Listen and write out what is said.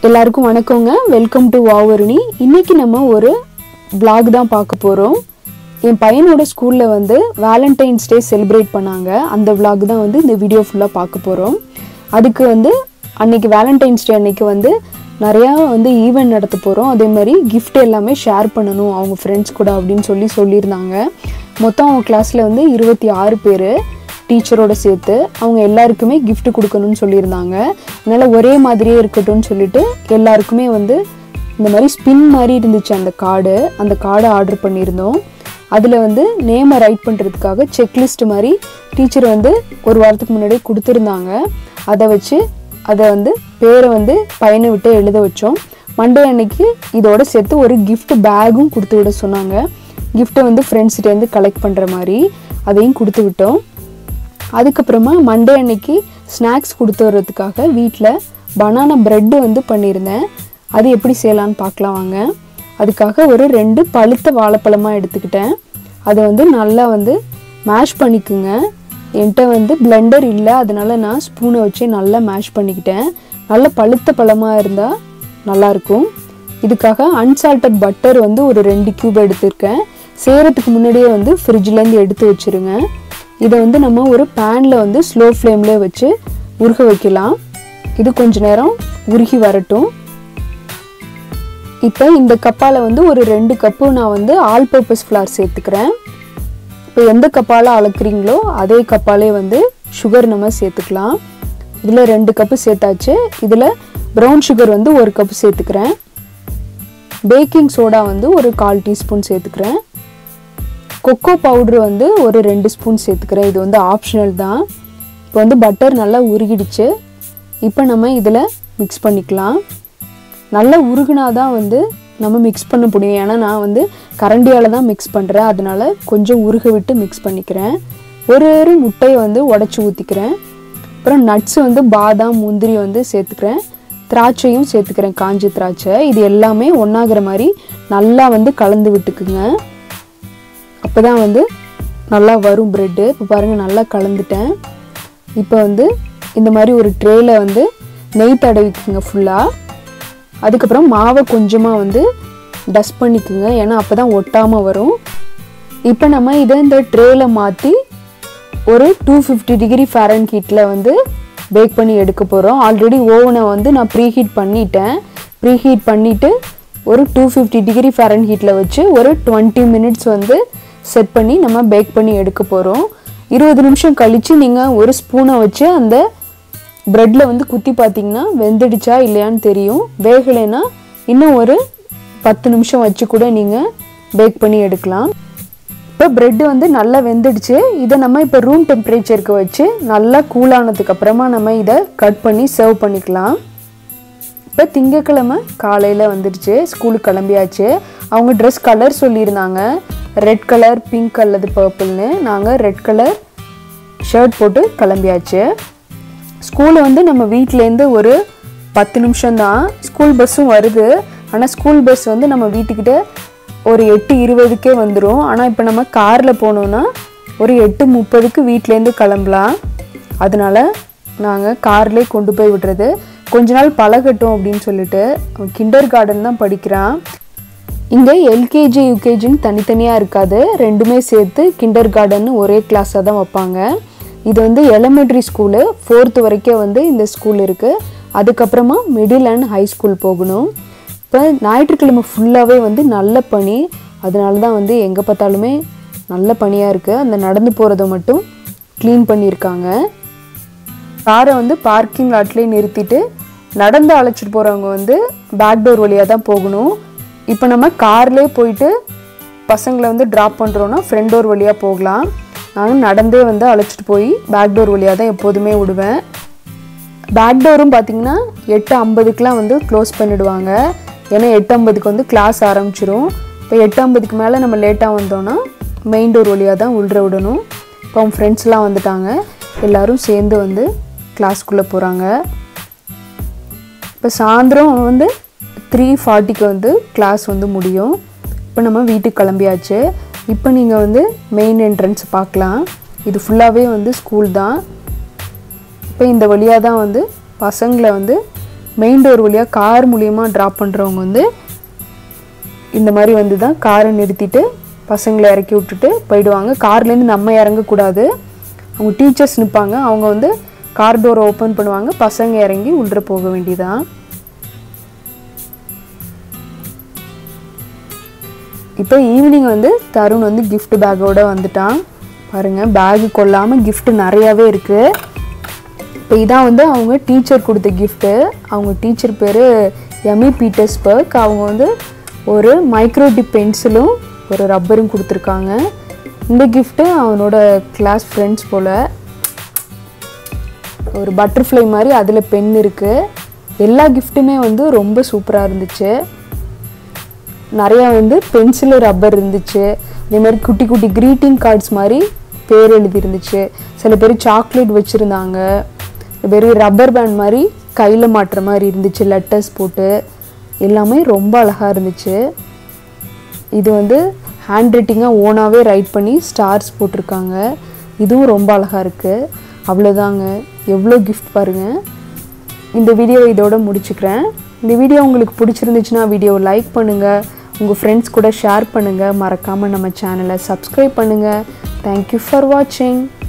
எல்லாருக்கும் வணக்கங்க welcome to வாவருணி இன்னைக்கு நம்ம ஒரு vlog தான் பார்க்க போகிறோம் என் பையனோட ஸ்கூலில் வந்து வேலண்டைன்ஸ் டே செலிப்ரேட் பண்ணாங்க அந்த vlog தான் வந்து இந்த வீடியோ ஃபுல்லாக பார்க்க போகிறோம் அதுக்கு வந்து அன்னைக்கு வேலண்டைன்ஸ் டே அன்னைக்கு வந்து நிறையா வந்து ஈவெண்ட் நடத்த போகிறோம் அதே மாதிரி gift எல்லாமே ஷேர் பண்ணணும் அவங்க ஃப்ரெண்ட்ஸ் கூட அப்படின்னு சொல்லி சொல்லியிருந்தாங்க மொத்தம் அவங்க கிளாஸில் வந்து இருபத்தி ஆறு பேர் டீச்சரோட சேர்த்து அவங்க எல்லாருக்குமே gift கொடுக்கணும்னு சொல்லியிருந்தாங்க அதனால் ஒரே மாதிரியே இருக்கட்டும்னு சொல்லிட்டு எல்லாருக்குமே வந்து இந்த மாதிரி ஸ்பின் மாதிரி இருந்துச்சு அந்த கார்டு அந்த கார்டை ஆர்டர் பண்ணியிருந்தோம் அதில் வந்து நேமை ரைட் பண்ணுறதுக்காக செக்லிஸ்ட் மாதிரி டீச்சர் வந்து ஒரு வாரத்துக்கு முன்னாடியே கொடுத்துருந்தாங்க அதை வச்சு அதை வந்து பேரை வந்து பையனை விட்டு எழுத வச்சோம் மண்டே அன்னைக்கு இதோட சேர்த்து ஒரு gift பேக்கும் கொடுத்து விட சொன்னாங்க கிஃப்ட்டை வந்து ஃப்ரெண்ட்ஸ்கிட்டேருந்து கலெக்ட் பண்ணுற மாதிரி அதையும் கொடுத்து விட்டோம் அதுக்கப்புறமா மண்டே அன்னைக்கு ஸ்நாக்ஸ் கொடுத்து வர்றதுக்காக வீட்டில் பனானா ப்ரெட்டு வந்து பண்ணியிருந்தேன் அது எப்படி செய்யலான்னு பார்க்கலாம் வாங்க அதுக்காக ஒரு ரெண்டு பழுத்த வாழைப்பழமாக எடுத்துக்கிட்டேன் அதை வந்து நல்லா வந்து மேஷ் பண்ணிக்குங்க என்கிட்ட வந்து பிளெண்டர் இல்லை அதனால நான் ஸ்பூனை வச்சு நல்லா மேஷ் பண்ணிக்கிட்டேன் நல்ல பழுத்த பழமாக இருந்தால் நல்லாயிருக்கும் இதுக்காக அன்சால்டட் பட்டர் வந்து ஒரு ரெண்டு கியூப் எடுத்திருக்கேன் செய்கிறதுக்கு முன்னாடியே வந்து ஃப்ரிட்ஜ்லேருந்து எடுத்து வச்சுருங்க இதை வந்து நம்ம ஒரு பேனில் வந்து ஸ்லோ ஃப்ளேமில் வச்சு உருக வைக்கலாம் இது கொஞ்ச நேரம் உருகி வரட்டும் இப்போ இந்த கப்பால் வந்து ஒரு ரெண்டு கப்பு நான் வந்து ஆல் பர்பஸ் ஃப்ளார் சேர்த்துக்கிறேன் இப்போ எந்த கப்பால் அளக்குறீங்களோ அதே கப்பாலே வந்து சுகர் நம்ம சேர்த்துக்கலாம் இதில் ரெண்டு கப்பு சேர்த்தாச்சு இதில் ப்ரௌன் சுகர் வந்து ஒரு கப்பு சேர்த்துக்கிறேன் பேக்கிங் சோடா வந்து ஒரு கால் டீஸ்பூன் சேர்த்துக்கிறேன் கொக்கோ பவுட்ரு வந்து ஒரு ரெண்டு ஸ்பூன் சேர்த்துக்கிறேன் இது வந்து ஆப்ஷனல் தான் இப்போ வந்து பட்டர் நல்லா உருகிடுச்சு இப்போ நம்ம இதில் மிக்ஸ் பண்ணிக்கலாம் நல்லா உருகுனா தான் வந்து நம்ம மிக்ஸ் பண்ண முடியும் ஏன்னா நான் வந்து கரண்டியால் தான் மிக்ஸ் பண்ணுறேன் அதனால கொஞ்சம் உருக விட்டு மிக்ஸ் பண்ணிக்கிறேன் ஒரு ஒரு முட்டையை வந்து உடச்சி ஊற்றிக்கிறேன் அப்புறம் நட்ஸ் வந்து பாதாம் முந்திரி வந்து சேர்த்துக்கிறேன் திராட்சையும் சேர்த்துக்கிறேன் காஞ்ச திராட்சை இது எல்லாமே ஒன்றாகிற மாதிரி நல்லா வந்து கலந்து விட்டுக்குங்க அப்போ தான் வந்து நல்லா வரும் ப்ரெட்டு இப்போ பாருங்கள் நல்லா கலந்துட்டேன் இப்போ வந்து இந்த மாதிரி ஒரு ட்ரேயில் வந்து நெய் தடவிக்குங்க ஃபுல்லாக அதுக்கப்புறம் மாவை கொஞ்சமாக வந்து டஸ்ட் பண்ணிக்குங்க ஏன்னா அப்போ தான் ஒட்டாமல் வரும் இப்போ நம்ம இதை இந்த ட்ரேயில் மாற்றி ஒரு டூ ஃபிஃப்டி டிகிரி ஃபேரன் ஹீட்டில் வந்து பேக் பண்ணி எடுக்க போகிறோம் ஆல்ரெடி ஓவனை வந்து நான் ப்ரீ ஹீட் பண்ணிட்டேன் ப்ரீ ஹீட் பண்ணிவிட்டு ஒரு டூ ஃபிஃப்டி டிகிரி ஃபேரன் ஹீட்டில் வச்சு ஒரு டுவெண்ட்டி மினிட்ஸ் வந்து செட் பண்ணி நம்ம பேக் பண்ணி எடுக்க போகிறோம் இருபது நிமிஷம் கழித்து நீங்கள் ஒரு ஸ்பூனை வச்சு அந்த ப்ரெட்டில் வந்து குத்தி பார்த்தீங்கன்னா வெந்துடுச்சா இல்லையான்னு தெரியும் வேகலைன்னா இன்னும் ஒரு பத்து நிமிஷம் வச்சு கூட நீங்கள் பேக் பண்ணி எடுக்கலாம் இப்போ ப்ரெட்டு வந்து நல்லா வெந்துடுச்சு இதை நம்ம இப்போ ரூம் டெம்பரேச்சருக்கு வச்சு நல்லா கூலானதுக்கு அப்புறமா நம்ம இதை கட் பண்ணி சர்வ் பண்ணிக்கலாம் இப்போ திங்கக்கிழமை காலையில் வந்துடுச்சு ஸ்கூலுக்கு கிளம்பியாச்சு அவங்க ட்ரெஸ் கலர் சொல்லியிருந்தாங்க ரெட் கலர் பிங்க் அல்லது பர்பிள்னு நாங்கள் ரெட் கலர் ஷர்ட் போட்டு கிளம்பியாச்சு ஸ்கூலு வந்து நம்ம வீட்டிலேருந்து ஒரு பத்து நிமிஷம்தான் ஸ்கூல் பஸ்ஸும் வருது ஆனால் ஸ்கூல் பஸ் வந்து நம்ம வீட்டுக்கிட்ட ஒரு எட்டு இருபதுக்கே வந்துடும் ஆனால் இப்போ நம்ம காரில் போனோன்னா ஒரு எட்டு முப்பதுக்கு வீட்டிலேருந்து கிளம்பலாம் அதனால நாங்கள் கார்லேயே கொண்டு போய் விடுறது கொஞ்ச நாள் பழகட்டும் அப்படின்னு சொல்லிட்டு கிண்டர் கார்டன் தான் படிக்கிறான் இங்கே எல்கேஜி யூகேஜின்னு தனித்தனியாக இருக்காது ரெண்டுமே சேர்த்து கிண்டர் கார்டன் ஒரே கிளாஸாக தான் வைப்பாங்க இது வந்து எலிமெண்ட்ரி ஸ்கூலு ஃபோர்த்து வரைக்கும் வந்து இந்த ஸ்கூல் இருக்குது அதுக்கப்புறமா மிடில் அண்ட் ஹை ஸ்கூல் போகணும் இப்போ ஞாயிற்றுக்கிழமை ஃபுல்லாகவே வந்து நல்ல பனி அதனால தான் வந்து எங்கே பார்த்தாலுமே நல்ல பனியாக இருக்குது அந்த நடந்து போகிறத மட்டும் க்ளீன் பண்ணியிருக்காங்க காரை வந்து பார்க்கிங் லாட்லேயே நிறுத்திட்டு நடந்து அழைச்சிட்டு போகிறவங்க வந்து பேக் டோர் வழியாக தான் போகணும் இப்போ நம்ம கார்லேயே போயிட்டு பசங்களை வந்து ட்ராப் பண்ணுறோன்னா ஃப்ரண்ட் டோர் வழியாக போகலாம் நானும் நடந்தே வந்து அழைச்சிட்டு போய் பேக் டோர் வழியாக தான் எப்போதுமே விடுவேன் பேக் டோரும் பார்த்தீங்கன்னா எட்டு ஐம்பதுக்கெலாம் வந்து க்ளோஸ் பண்ணிடுவாங்க ஏன்னா எட்டு ஐம்பதுக்கு வந்து கிளாஸ் ஆரம்பிச்சிரும் இப்போ எட்டு ஐம்பதுக்கு மேலே நம்ம லேட்டாக வந்தோன்னா மெயின் டோர் வழியாக தான் உள்ள விடணும் இப்போ அவங்க ஃப்ரெண்ட்ஸ்லாம் வந்துட்டாங்க எல்லோரும் சேர்ந்து வந்து கிளாஸ்க்குள்ளே போகிறாங்க இப்போ சாயந்தரம் வந்து த்ரீ ஃபார்ட்டிக்கு வந்து கிளாஸ் வந்து முடியும் இப்போ நம்ம வீட்டுக்கு கிளம்பியாச்சு இப்போ நீங்கள் வந்து மெயின் என்ட்ரன்ஸ் பார்க்கலாம் இது ஃபுல்லாகவே வந்து ஸ்கூல் தான் இப்போ இந்த வழியாக தான் வந்து பசங்களை வந்து மெயின் டோர் வழியாக கார் மூலியமாக ட்ராப் பண்ணுறவங்க வந்து இந்த மாதிரி வந்து தான் காரை நிறுத்திட்டு பசங்களை இறக்கி விட்டுட்டு போயிடுவாங்க கார்லேருந்து நம்ம இறங்கக்கூடாது அவங்க டீச்சர்ஸ் நிற்பாங்க அவங்க வந்து கார் டோரை ஓப்பன் பண்ணுவாங்க பசங்க இறங்கி உள்ளே போக வேண்டியதான் இப்போ ஈவினிங் வந்து தருண் வந்து gift பேக்கோட வந்துட்டான் பாருங்கள் பேகு கொள்ளாமல் gift நிறையாவே இருக்குது இப்போ இதான் வந்து அவங்க டீச்சர் கொடுத்த கிஃப்ட்டு அவங்க டீச்சர் பேர் எமி பீட்டர்ஸ்பர்க் அவங்க வந்து ஒரு மைக்ரோடிப் பென்சிலும் ஒரு ரப்பரும் கொடுத்துருக்காங்க இந்த கிஃப்ட்டு அவனோட கிளாஸ் ஃப்ரெண்ட்ஸ் போல் ஒரு பட்டர்ஃப்ளை மாதிரி அதில் பென் இருக்குது எல்லா கிஃப்ட்டுமே வந்து ரொம்ப சூப்பராக இருந்துச்சு நிறையா வந்து பென்சிலு ரப்பர் இருந்துச்சு அதே மாதிரி குட்டி குட்டி க்ரீட்டிங் கார்ட்ஸ் மாதிரி பேர் எழுதியிருந்துச்சு சில பேர் சாக்லேட் வச்சுருந்தாங்க சில பேர் ரப்பர் பேண்ட் மாதிரி கையில் மாட்டுற மாதிரி இருந்துச்சு லெட்டர்ஸ் போட்டு எல்லாமே ரொம்ப அழகாக இருந்துச்சு இது வந்து ஹேண்ட் ரைட்டிங்காக ஓனாகவே ரைட் பண்ணி ஸ்டார்ஸ் போட்டிருக்காங்க இதுவும் ரொம்ப அழகாக இருக்குது அவ்வளோதாங்க எவ்வளோ கிஃப்ட் பாருங்கள் இந்த வீடியோ இதோட முடிச்சுக்கிறேன் இந்த வீடியோ உங்களுக்கு பிடிச்சிருந்துச்சுன்னா வீடியோ லைக் பண்ணுங்கள் உங்கள் ஃப்ரெண்ட்ஸ் கூட ஷேர் பண்ணுங்கள் மறக்காமல் நம்ம சேனலை சப்ஸ்கிரைப் பண்ணுங்கள் தேங்க்யூ ஃபார் வாட்சிங்